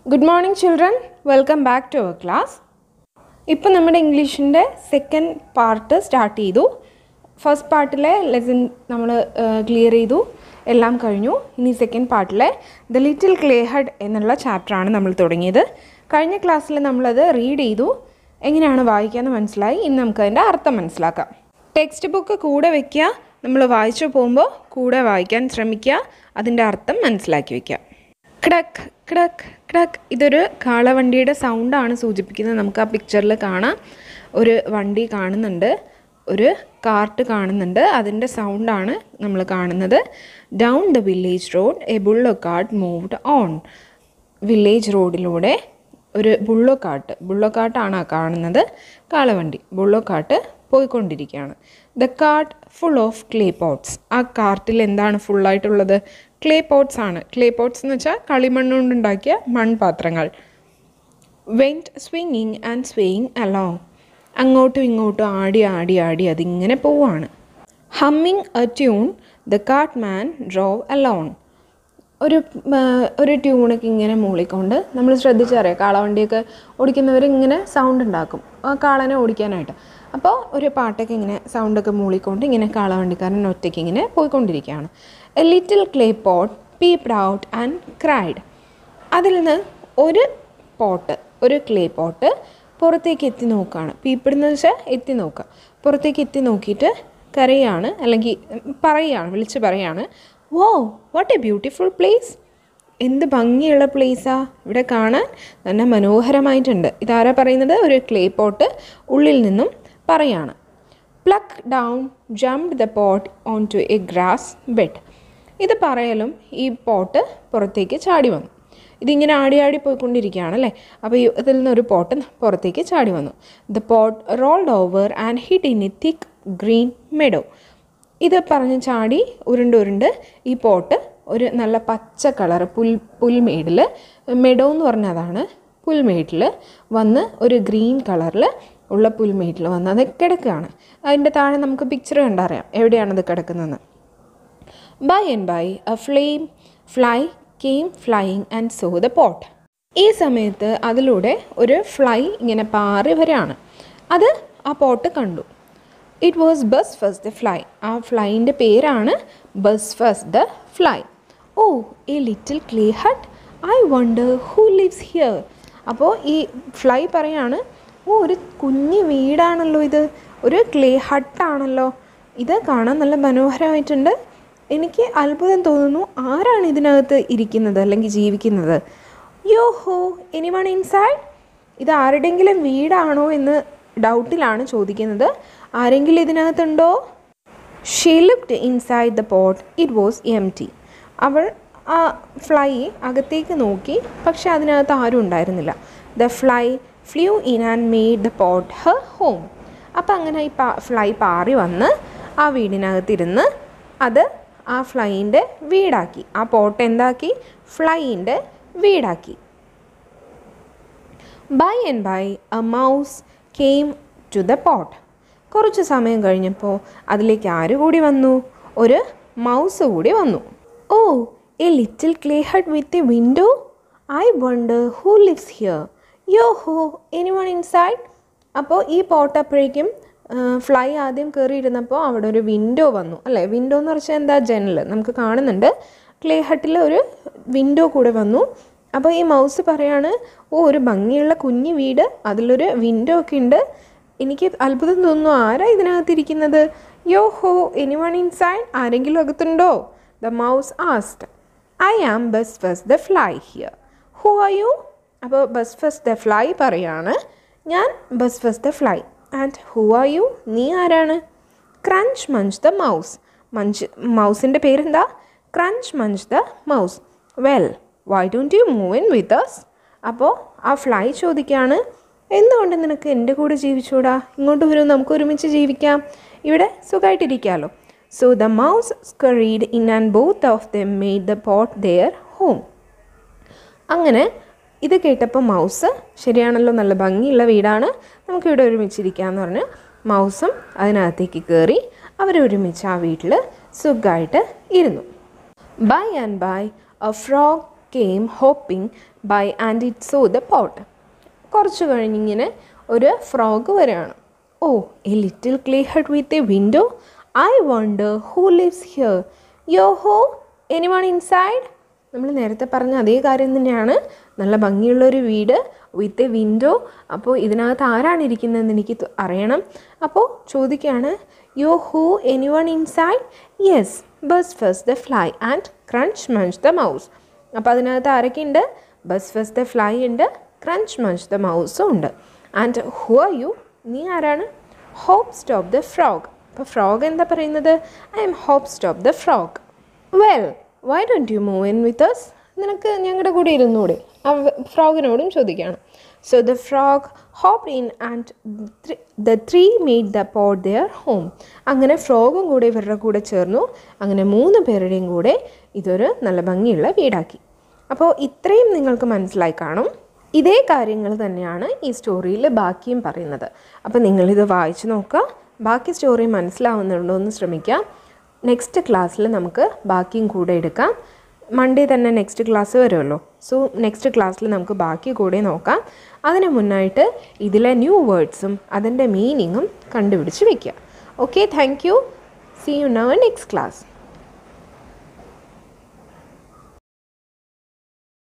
good morning children welcome back to our class ഇപ്പം നമ്മുടെ ഇംഗ്ലീഷിൻ്റെ സെക്കൻഡ് പാർട്ട് സ്റ്റാർട്ട് ചെയ്തു ഫസ്റ്റ് പാർട്ടിലെ ലെസൺ നമ്മൾ ക്ലിയർ ചെയ്തു എല്ലാം കഴിഞ്ഞു ഇനി സെക്കൻഡ് പാർട്ടിലെ ദ ലിറ്റിൽ ക്ലേ ഹഡ് എന്നുള്ള ചാപ്റ്ററാണ് നമ്മൾ തുടങ്ങിയത് കഴിഞ്ഞ ക്ലാസ്സിൽ നമ്മളത് റീഡ് ചെയ്തു എങ്ങനെയാണ് വായിക്കാമെന്ന് മനസ്സിലായി ഇന്ന് നമുക്ക് അതിൻ്റെ അർത്ഥം മനസ്സിലാക്കാം ടെക്സ്റ്റ് ബുക്ക് കൂടെ വയ്ക്കുക നമ്മൾ വായിച്ചു പോകുമ്പോൾ കൂടെ വായിക്കാൻ ശ്രമിക്കുക അതിൻ്റെ അർത്ഥം മനസ്സിലാക്കി വയ്ക്കുക ക്ടക്ക് ക്ടക്ക് ക്ടക്ക് ഇതൊരു കാളവണ്ടിയുടെ സൗണ്ടാണ് സൂചിപ്പിക്കുന്നത് നമുക്ക് ആ പിക്ചറിൽ കാണാം ഒരു വണ്ടി കാണുന്നുണ്ട് ഒരു കാർട്ട് കാണുന്നുണ്ട് അതിൻ്റെ സൗണ്ടാണ് നമ്മൾ കാണുന്നത് down the village road a bullock cart moved on village റോഡിലൂടെ ഒരു ബുള്ളോ കാട്ട് ബുള്ളോ കാട്ടാണ് ആ കാണുന്നത് കാളവണ്ടി ബുള്ളോ കാട്ട് പോയിക്കൊണ്ടിരിക്കുകയാണ് the cart full of clay pots ആ കാർട്ടിൽ എന്താണ് ഫുള്ളായിട്ടുള്ളത് ക്ലേ പോട്ട്സ് ആണ് ക്ലേ പോട്ട്സ് എന്ന് വെച്ചാൽ കളിമണ്ണ് കൊണ്ടുണ്ടാക്കിയ മൺപാത്രങ്ങൾ വെൻറ്റ് സ്വിങ്ങിങ് ആൻഡ് സ്വേയിങ് അലോങ് അങ്ങോട്ടും ഇങ്ങോട്ടും ആടി ആടി ആടി അതിങ്ങനെ പോവാണ് humming a tune the cart man drove alone ഒരു ആ, ഒരു ട്യൂണൊക്കെ ഇങ്ങനെ മൂളിക്കൊണ്ട് നമ്മൾ ശ്രദ്ധിച്ചറിയാം കാളവണ്ടിയൊക്കെ ഓടിക്കുന്നവർ ഇങ്ങനെ സൗണ്ട് ഉണ്ടാക്കും ആ കാളനെ ഓടിക്കാനായിട്ട് അപ്പോൾ ഒരു പാട്ടൊക്കെ ഇങ്ങനെ സൗണ്ടൊക്കെ മൂളിക്കൊണ്ട് ഇങ്ങനെ കാളവണ്ടിക്കാരൻ ഒറ്റയ്ക്ക് ഇങ്ങനെ പോയിക്കൊണ്ടിരിക്കുകയാണ് a little clay pot peeped out and cried അതിൽ നിന്ന് ഒരു പോട്ട് ഒരു ക്ലേ പോട്ട് പുറത്തേക്ക് എത്തി നോക്കുകയാണ് പീപ്പിടുന്ന വെച്ചാൽ എത്തി നോക്കുക പുറത്തേക്ക് എത്തി നോക്കിയിട്ട് കരയാണ് അല്ലെങ്കിൽ പറയുകയാണ് വിളിച്ച് പറയാണ് വോ വാട്ട് എ ബ്യൂട്ടിഫുൾ പ്ലേസ് എന്ത് ഭംഗിയുള്ള പ്ലേസാ ഇവിടെ കാണാൻ നല്ല മനോഹരമായിട്ടുണ്ട് ഇതാരാ പറയുന്നത് ഒരു ക്ലേ പോട്ട് ഉള്ളിൽ നിന്നും പറയാണ് plop down jump the pot onto a grass bed ഇത് പറയലും ഈ പോട്ട് പുറത്തേക്ക് ചാടി വന്നു ഇതിങ്ങനെ ആടി ആടി പോയിക്കൊണ്ടിരിക്കുകയാണ് അല്ലേ അപ്പോൾ ഈ ഇതിൽ നിന്നൊരു പോട്ട് പുറത്തേക്ക് ചാടി വന്നു the pot rolled over and hit in a thick green meadow ഇത് പറഞ്ഞ് ചാടി ഉരുണ്ട് ഉരുണ്ട് ഈ പോട്ട് ഒരു നല്ല പച്ച കളർ പുൽ പുൽമേടിൽ മെഡോ എന്ന് പറഞ്ഞതാണ് പുൽമേട്ടിൽ വന്ന് ഒരു ഗ്രീൻ കളറിൽ ഉള്ള പുൽമേട്ടിൽ വന്ന് അത് കിടക്കുകയാണ് അതിൻ്റെ താഴെ നമുക്ക് പിക്ചർ കണ്ടറിയാം എവിടെയാണത് കിടക്കുന്നതെന്ന് by and by a flame fly came flying and saw the pot ഈ സമയത്ത് അതിലൂടെ ഒരു ഫ്ലൈ ഇങ്ങനെ പാറി വരാണ് അത് ആ പോട്ട് കണ്ടു it was Buzz First the fly ആ ഫ്ലൈൻ്റെ പേരാണ് Buzz First the fly oh a little clay hut I wonder who lives here അപ്പോൾ ഈ ഫ്ലൈ പറയാണ് ഓ ഒരു കുഞ്ഞു വീടാണല്ലോ ഇത് ഒരു ക്ലേ ഹട്ടാണല്ലോ ഇത് കാണാൻ നല്ല മനോഹരമായിട്ടുണ്ട് എനിക്ക് അത്ഭുതം തോന്നുന്നു ആരാണ് ഇതിനകത്ത് ഇരിക്കുന്നത് അല്ലെങ്കിൽ ജീവിക്കുന്നത് യോ ഹോ എനിവൺ ഇൻസൈഡ് ഇത് ആരുടെങ്കിലും വീടാണോ എന്ന് ഡൗട്ടിലാണ് ചോദിക്കുന്നത് ആരെങ്കിലും ഇതിനകത്തുണ്ടോ she looked inside the pot it was empty അവൾ ആ ഫ്ലൈ അകത്തേക്ക് നോക്കി പക്ഷെ അതിനകത്ത് ആരും ഉണ്ടായിരുന്നില്ല the fly flew in and made the pot her home അപ്പം അങ്ങനെ ഈ പാ ഫ്ലൈ പാറി വന്ന് ആ വീടിനകത്തിരുന്ന് അത് ആ ഫ്ലൈയിൻ്റെ വീടാക്കി ആ പോട്ട് എന്താക്കി ഫ്ലൈയിൻ്റെ വീടാക്കി by and by a mouse came to the pot കുറച്ച് സമയം കഴിഞ്ഞപ്പോൾ അതിലേക്ക് ആര് കൂടി വന്നു ഒരു മൗസ് കൂടി വന്നു oh a little clay hut with a window I wonder who lives here yo ho any anyone inside അപ്പോൾ ഈ പോട്ട് അപ്പോഴേക്കും ഫ്ലൈ ആദ്യം കയറിയിരുന്നപ്പോൾ അവിടെ ഒരു വിൻഡോ വന്നു അല്ലേ വിൻഡോ എന്ന് വെച്ചാൽ എന്താ ജനൽ നമുക്ക് കാണുന്നുണ്ട് ക്ലേ ഹട്ടിൽ ഒരു വിൻഡോ കൂടെ വന്നു അപ്പോൾ ഈ മൗസ് പറയാണ് ഓ ഒരു ഭംഗിയുള്ള കുഞ്ഞു വീട് അതിലൊരു വിൻഡോ ഒക്കെ ഉണ്ട് എനിക്ക് അത്ഭുതം തോന്നുന്നു ആരാ ഇതിനകത്തിരിക്കുന്നത് യോ ഹോ എനി വൺ ഇൻസൈഡ് ആരെങ്കിലും അകത്തുണ്ടോ the mouse asked I am Buzz First the fly here who are you അപ്പോൾ ബസ് ഫസ്റ്റ് ദ ഫ്ലൈ പറയാണ് ഞാൻ Buzz First the fly and who are you നീ ആരാണ് Crunch Munch the mouse munch മൗസിൻ്റെ പേരെന്താ Crunch Munch the mouse well why don't you move in with us അപ്പോൾ ആ fly ചോദിക്കുകയാണ് എന്തുകൊണ്ട് നിനക്ക് എൻ്റെ കൂടെ ജീവിച്ചൂടാ ഇങ്ങോട്ട് വരും നമുക്ക് ഒരുമിച്ച് ജീവിക്കാം ഇവിടെ സുഖമായിട്ടിരിക്കാമല്ലോ so the mouse scurried in and both of them made the pot their home അങ്ങനെ ഇത് കേട്ടപ്പോൾ മൗസ് ശരിയാണല്ലോ നല്ല ഭംഗിയുള്ള വീടാണ് നമുക്കിവിടെ ഒരുമിച്ചിരിക്കാമെന്ന് പറഞ്ഞ് മൗസും അതിനകത്തേക്ക് കയറി അവരൊരുമിച്ച് ആ വീട്ടിൽ സുഖമായിട്ട് ഇരുന്നു by and by a frog came hopping by and it saw the pot കുറച്ച് കഴിഞ്ഞിങ്ങനെ ഒരു ഫ്രോഗ് വരികയാണ് oh a little clay hut with a window I wonder who lives here yo ho any anyone inside നമ്മൾ നേരത്തെ പറഞ്ഞ അതേ കാര്യം തന്നെയാണ് നല്ല ഭംഗിയുള്ളൊരു വീട് വിത്ത് എ വിൻഡോ അപ്പോൾ ഇതിനകത്ത് ആരാണ് ഇരിക്കുന്നതെന്ന് എനിക്ക് ത- അറിയണം അപ്പോൾ ചോദിക്കുകയാണ് yo who anyone inside yes Buzz First the fly and Crunch Munch the mouse അപ്പോൾ അതിനകത്ത് ആരൊക്കെയുണ്ട് ബസ് ഫസ്റ്റ് ദ ഫ്ലൈ ഉണ്ട് ക്രഞ്ച് മഞ്ച് ദ മൗസും ഉണ്ട് ആൻഡ് ഹു ആർ യു നീ ആരാണ് ഹോപ്പ് സ്റ്റോപ്പ് ദ ഫ്രോഗ് അപ്പോൾ ഫ്രോഗ് എന്താ പറയുന്നത് I'm Hop Stop the frog well why don't you move in with us നിനക്ക് ഞങ്ങളുടെ കൂടെ ഇരുന്നൂടെ ആ ഫ്രോഗിനോടും ചോദിക്കുകയാണ് so the frog hope in and the three made the pot their home അങ്ങനെ ഫ്രോഗും കൂടെ ഇവരുടെ കൂടെ ചേർന്നു അങ്ങനെ മൂന്ന് പേരുടെയും കൂടെ ഇതൊരു നല്ല ഭംഗിയുള്ള വീടാക്കി അപ്പോൾ ഇത്രയും നിങ്ങൾക്ക് മനസ്സിലായി കാണും ഇതേ കാര്യങ്ങൾ തന്നെയാണ് ഈ സ്റ്റോറിയിൽ ബാക്കിയും പറയുന്നത് അപ്പോൾ നിങ്ങളിത് വായിച്ചു നോക്കുക ബാക്കി സ്റ്റോറി മനസ്സിലാവുന്നുണ്ടോ എന്ന് ശ്രമിക്കാം നെക്സ്റ്റ് ക്ലാസ്സിൽ നമുക്ക് ബാക്കിയും കൂടെ എടുക്കാം മൺഡേ തന്നെ നെക്സ്റ്റ് ക്ലാസ് വരുമല്ലോ സോ നെക്സ്റ്റ് ക്ലാസ്സിൽ നമുക്ക് ബാക്കി കൂടെ നോക്കാം അതിന് മുന്നായിട്ട് ഇതിലെ ന്യൂ വേർഡ്സും അതിൻ്റെ മീനിങ്ങും കണ്ടുപിടിച്ച് വെക്കുക okay thank you see you in our next class